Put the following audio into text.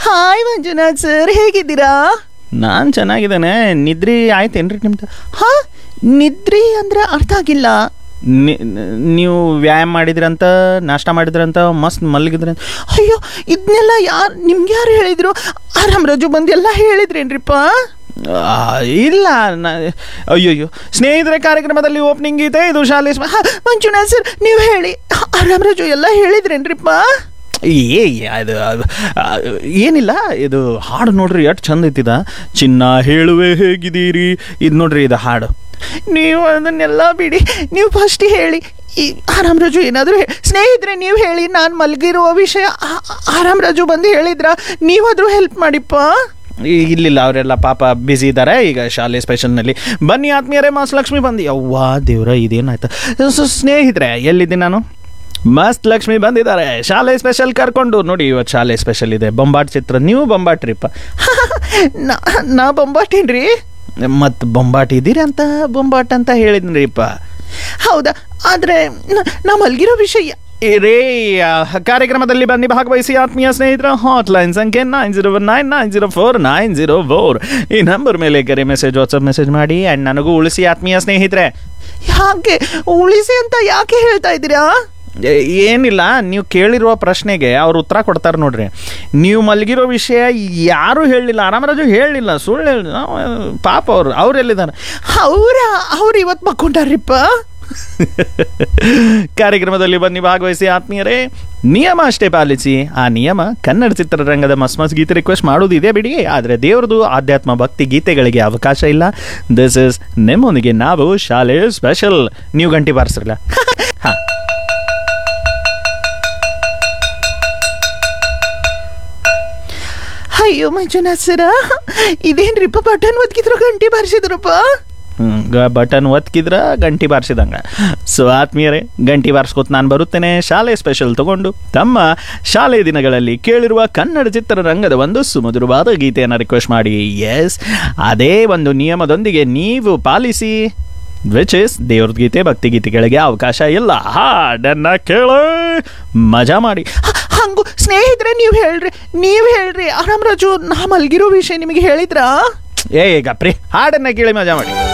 hi Manjunath sir ಹೇಗಿದ್ದೀರಾ ನಾನು ಚೆನ್ನಾಗಿದ್ದೇನೆ ನಿದ್ರಿ ಆಯ್ತೇನ್ರಿ ನಿಮ್ದು ಹಾ ನಿದ್ರಿ ಅಂದ್ರೆ ಅರ್ಥ ಆಗಿಲ್ಲ ನಿ- ನೀವು ವ್ಯಾಯಾಮ ಮಾಡಿದ್ರಂತ ನಾಷ್ಟ ಮಾಡಿದ್ರಂತ ಮಸ್ತ್ ಮಲಗಿದ್ರಂತ ಅಯ್ಯೋ ಇದನ್ನೆಲ್ಲ ಯಾರು ನಿಮ್ಗೆ ಯಾರು ಹೇಳಿದ್ರು ಆರಾಮ್ ರಜು ಬಂದು ಎಲ್ಲ ಹೇಳಿದ್ರೇನ್ರಿಪ್ಪ ಆ, ಇಲ್ಲ ನಾ- ಅಯ್ಯಯ್ಯೋ ಸ್ನೇಹಿತರೆ ಕಾರ್ಯಕ್ರಮದಲ್ಲಿ ಓಪನಿಂಗ್ ಗೀತೆ ಇದು ಶಾಲೆ ಸ್ಮ- ಹ, ಮಂಜುನಾಥ್ ಸರ್ ನೀವು ಹೇಳಿ ಆರಾಮ್ ರಜು ಎಲ್ಲ ಹೇಳಿದ್ರೇನ್ರಿಪ್ಪ ಏ ಏ, ಅದು ಅದು, ಆ, ಏನಿಲ್ಲ ಇದು ಹಾಡು ನೋಡ್ರಿ ಎಷ್ಟು ಚಂದ ಐತಿದ ಚಿನ್ನ ಹೇಳುವೆ ಹೇಗಿದ್ದೀರಿ ಇದು ನೋಡ್ರಿ ಇದು ಹಾಡು ನೀವು ಅದನ್ನೆಲ್ಲ ಬಿಡಿ ನೀವು ಫಸ್ಟ್ ಹೇಳಿ ಈ ಆರಾಮ್ ರಜು ಏನಾದರೂ ಸ್ನೇಹಿತರೆ ನೀವು ಹೇಳಿ ನಾನು ಮಲಗಿರುವ ವಿಷಯ ಆ- ಆರಾಮ್ ರಜು ಬಂದು ಹೇಳಿದ್ರ ನೀವಾದರೂ ಹೆಲ್ಪ್ ಮಾಡಿಪ್ಪ ಈ ಇಲ್ಲಿಲ್ಲ ಅವರೆಲ್ಲ ಪಾಪ ಬ್ಯುಸಿ ಇದ್ದಾರೆ ಈಗ ಶಾಲೆ ಸ್ಪೆಷಲ್ನಲ್ಲಿ ಬನ್ನಿ ಆತ್ಮೀಯರೇ ಮಾಸ್ ಲಕ್ಷ್ಮಿ ಬಂದು ಯವ್ವಾ ದೇವ್ರ ಇದೇನಾಯ್ತು ಸೊ ಸ್ನೇಹಿತರೆ ಎಲ್ಲಿದ್ದೀನಿ ನಾನು ಮಸ್ತ್ ಲಕ್ಷ್ಮಿ ಬಂದಿದ್ದಾರೆ ಶಾಲೆ ಸ್ಪೆಷಲ್ ಕರ್ಕೊಂಡು ನೋಡಿ ಇವತ್ತು ಶಾಲೆ ಸ್ಪೆಷಲ್ ಇದೆ ಬೊಂಬಾಟ್ ಚಿತ್ರ ನೀವು ಬೊಂಬಾಟ್ರಿಪ್ಪ ನಾ- ನಾ ಬೊಂಬಾಟೇನ್ರಿ ಮತ್ತು ಬೊಂಬಾಟ್ ಇದ್ದೀರಿ ಅಂತ ಬೊಂಬಾಟ್ ಅಂತ ಹೇಳಿದ್ರಿಪ್ಪ ಹೌದಾ ಆದರೆ ನಾ ಮಲಗಿರೋ ವಿಷಯ ರೇ ಕಾರ್ಯಕ್ರಮದಲ್ಲಿ ಬನ್ನಿ ಭಾಗವಹಿಸಿ ಆತ್ಮೀಯ ಸ್ನೇಹಿತರ ಹಾಟ್ ಲೈನ್ ಸಂಖ್ಯೆ nine zero nine nine zero four nine zero four ಈ ನಂಬರ್ ಮೇಲೆ ಕರೆ ಮೆಸೇಜ್ ವಾಟ್ಸಪ್ ಮೆಸೇಜ್ ಮಾಡಿ ಆ್ಯಂಡ್ ನನಗೂ ಉಳಿಸಿ ಆತ್ಮೀಯ ಸ್ನೇಹಿತರೆ ಯಾಕೆ ಉಳಿಸಿ ಅಂತ ಯಾಕೆ ಹೇಳ್ತಾ ಇದ್ದೀರಾ ಏ- ಏನಿಲ್ಲ ನೀವು ಕೇಳಿರುವ ಪ್ರಶ್ನೆಗೆ ಅವ್ರು ಉತ್ತರ ಕೊಡ್ತಾರೆ ನೋಡ್ರಿ ನೀವು ಮಲಗಿರೋ ವಿಷಯ ಯಾರೂ ಹೇಳಲಿಲ್ಲ ಆರಾಮರಾಜು ಹೇಳಲಿಲ್ಲ ಸುಳ್ಳು ಹೇಳಿ ಪಾಪ ಅವ್ರು ಅವ್ರು ಎಲ್ಲಿದ್ದಾರೆ ಅವರ ಅವ್ರು ಇವತ್ತು ಮಕ್ಕೊಂಡಾರ್ರಿಪ್ಪ ಕಾರ್ಯಕ್ರಮದಲ್ಲಿ ಬನ್ನಿ ಭಾಗವಹಿಸಿ ಆತ್ಮೀಯರೇ ನಿಯಮ ಅಷ್ಟೇ ಪಾಲಿಸಿ ಆ ನಿಯಮ ಕನ್ನಡ ಚಿತ್ರರಂಗದ ಮಸ್ ಮಸ್ ಗೀತೆ ರಿಕ್ವೆಸ್ಟ್ ಮಾಡೋದಿದೆ ಬಿಡಿ ಆದರೆ ದೇವ್ರದು ಆಧ್ಯಾತ್ಮ ಭಕ್ತಿ ಗೀತೆಗಳಿಗೆ ಅವಕಾಶ ಇಲ್ಲ ದಿಸ್ ಇಸ್ ನಿಮ್ಮೊಂದಿಗೆ ನಾವು ಶಾಲೆ ಸ್ಪೆಷಲ್ ನೀವು ಗಂಟೆ ಬಾರಿಸಿರಲ್ಲ ಹಾಂ ಅಯ್ಯೋ ಮಂಜುನಾಥ್ ಸರ ಇದೇನ್ರಿಪ್ಪ ಬಟನ್ ಒದ್ಕಿದ್ರು ಗಂಟೆ ಬಾರಿಸಿದ್ರಪ್ಪ ಬಟನ್ ಒತ್ಕಿದ್ರ ಗಂಟಿ ಬಾರಿಸಿದಂಗ ಸೊ ಆತ್ಮೀಯರೇ ಗಂಟಿ ಬಾರಿಸ್ಕೊತ್ ನಾನು ಬರುತ್ತೇನೆ ಶಾಲೆ ಸ್ಪೆಷಲ್ ತಗೊಂಡು ತಮ್ಮ ಶಾಲೆ ದಿನಗಳಲ್ಲಿ ಕೇಳಿರುವ ಕನ್ನಡ ಚಿತ್ರರಂಗದ ಒಂದು ಸುಮಧುರವಾದ ಗೀತೆಯನ್ನು ರಿಕ್ವೆಸ್ಟ್ ಮಾಡಿ ಎಸ್ ಅದೇ ಒಂದು ನಿಯಮದೊಂದಿಗೆ ನೀವು ಪಾಲಿಸಿ ವಿಚ್ ಇಸ್ ದೇವ್ರ ಗೀತೆ ಭಕ್ತಿ ಗೀತೆಗಳಿಗೆ ಅವಕಾಶ ಇಲ್ಲ ಹಾಡನ್ನ ಕೇಳ ಮಜಾ ಮಾಡಿ ಹ- ಹಂಗು ಸ್ನೇಹಿತರೆ ನೀವು ಹೇಳ್ರಿ ನೀವು ಹೇಳ್ರಿ ಆರಾಮ್ ರಾಜು ನಾ ಮಲ್ಗಿರೋ ವಿಷಯ ನಿಮಗೆ ಹೇಳಿದ್ರಾ ಏ ಗಪ್ರಿ ಹಾಡನ್ನ ಕೇಳಿ ಮಜಾ ಮಾಡಿ